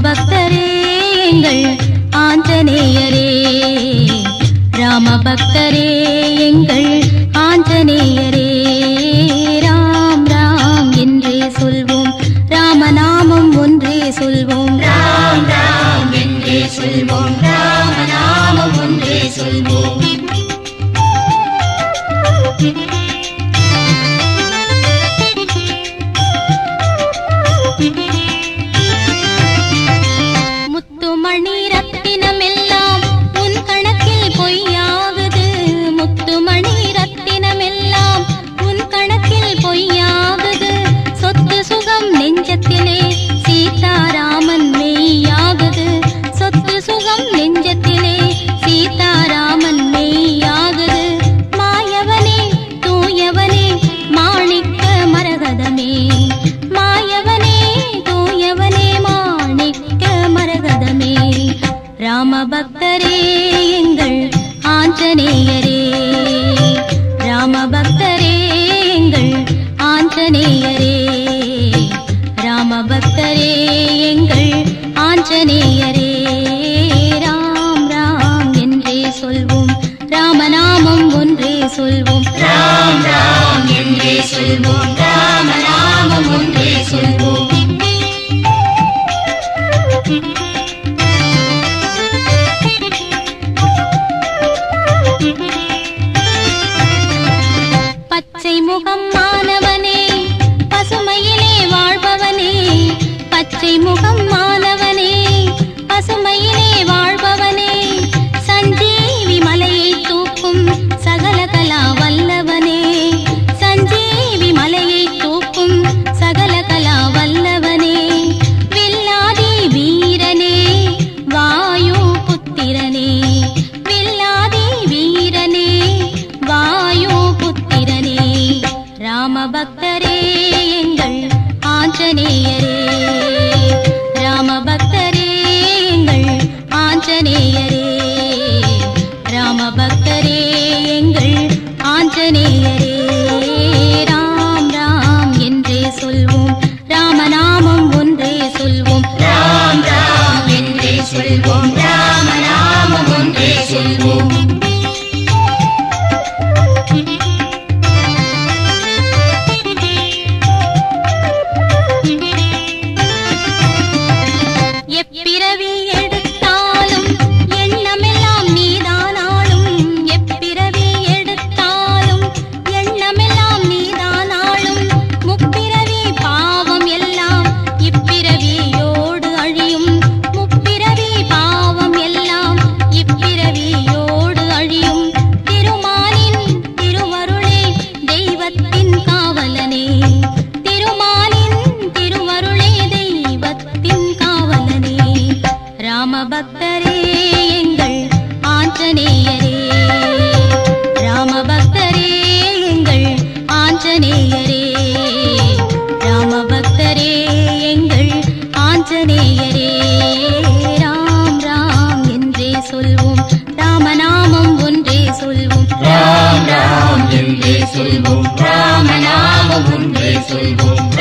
ராமபக்தரே எங்கள் ஆஞ்சநேயரே ராமபக்தரே எங்கள் ஆஞ்சநேயரே ராம் ராம் என்றே சொல்வோம் ராமநாமம் ஒன்றே சொல்வோம் ராம் ராம் என்றே சொல்வோம் ராமநாமம் ஒன்றே சொல்வோம் முத்துமணி ரத்தினமெல்லாம் உன் கணக்கில் பொய்யாகுது முத்துமணி ரத்தினமெல்லாம் உன் கணக்கில் பொய்யாகுது சொத்து சுகம் நெஞ்சத்திலே சீதாராமன் மெய்யாகுது சொத்து சுகம் நெஞ்சத்திலே சீதாராமன் மெய்யாகுது மாயவனே தூயவனே மாணிக்க மரகதமே மாயவனே தூயவனே மாணிக்க மரகதமே ராமபக்தரே எங்கள் ஆஞ்சநேயரே ராமபக்தரே எங்கள் ஆஞ்சநேயரே ராமபக்தரே எங்கள் ஆஞ்சநேயரே ராம் ராம் என்றே சொல்வோம் ராமநாமம் ஒன்றே சொல்வோம் ராம் ராம் என்றே சொல்வோம் ராமநாமம் ஒன்றே சொல்வோம் பச்சை முகம் மாணவனே பசுமையிலே வாழ்பவனே பச்சை முகம் மாணவனே பசுமையிலே வாழ்பவனே சஞ்சீவி மலையை தூக்கும் சகல கலா வல்லவனே சஞ்சீவி மலையை தூக்கும் சகல கலா வல்லவனே வில்லாதி வீரனே வாயு புத்திரனே வில்லாதி வீரனே வாயு புத்திரனே ராமபக்தரே எங்கள் ஆஞ்சநேயரே ராமபக்தரே எங்கள் ஆஞ்சநேயரே ராமபக்தரே எங்கள் ஆஞ்சநேயரே ராம் ராம் என்றே சொல்வோம் ராமநாமம் ஒன்றே சொல்வோம் ராம் ராம் என்றே சொல்வோம் ராமநாமம் ஒன்றே சொல்வோம் எப்பிறவி எடுத்தாலும் எண்ணமெல்லாம் நீதானாலும் எப்பிறவி எடுத்தாலும் எண்ணமெல்லாம் நீதானாலும் முப்பிறவி பாவம் எல்லாம் இப்பிறவியோடு அழியும் முப்பிறவி பாவம் எல்லாம் இப்பிறவியோடு அழியும் திருமாலின் திருவருளே தெய்வத்தின் காவலனே திருமாலின் திருவருளே தெய்வத்தின் காவலனே ராமபக்தரே எங்கள் ஆஞ்சநேயரே ராமபக்தரே எங்கள் ஆஞ்சநேயரே ராமபக்தரே எங்கள் ஆஞ்சநேயரே ராம் ராம் என்றே சொல்வோம் ராமநாமம் ஒன்றே சொல்வோம் ராம் ராம் என்றே சொல்வோம் ராமநாமம் ஒன்றே சொல்வோம்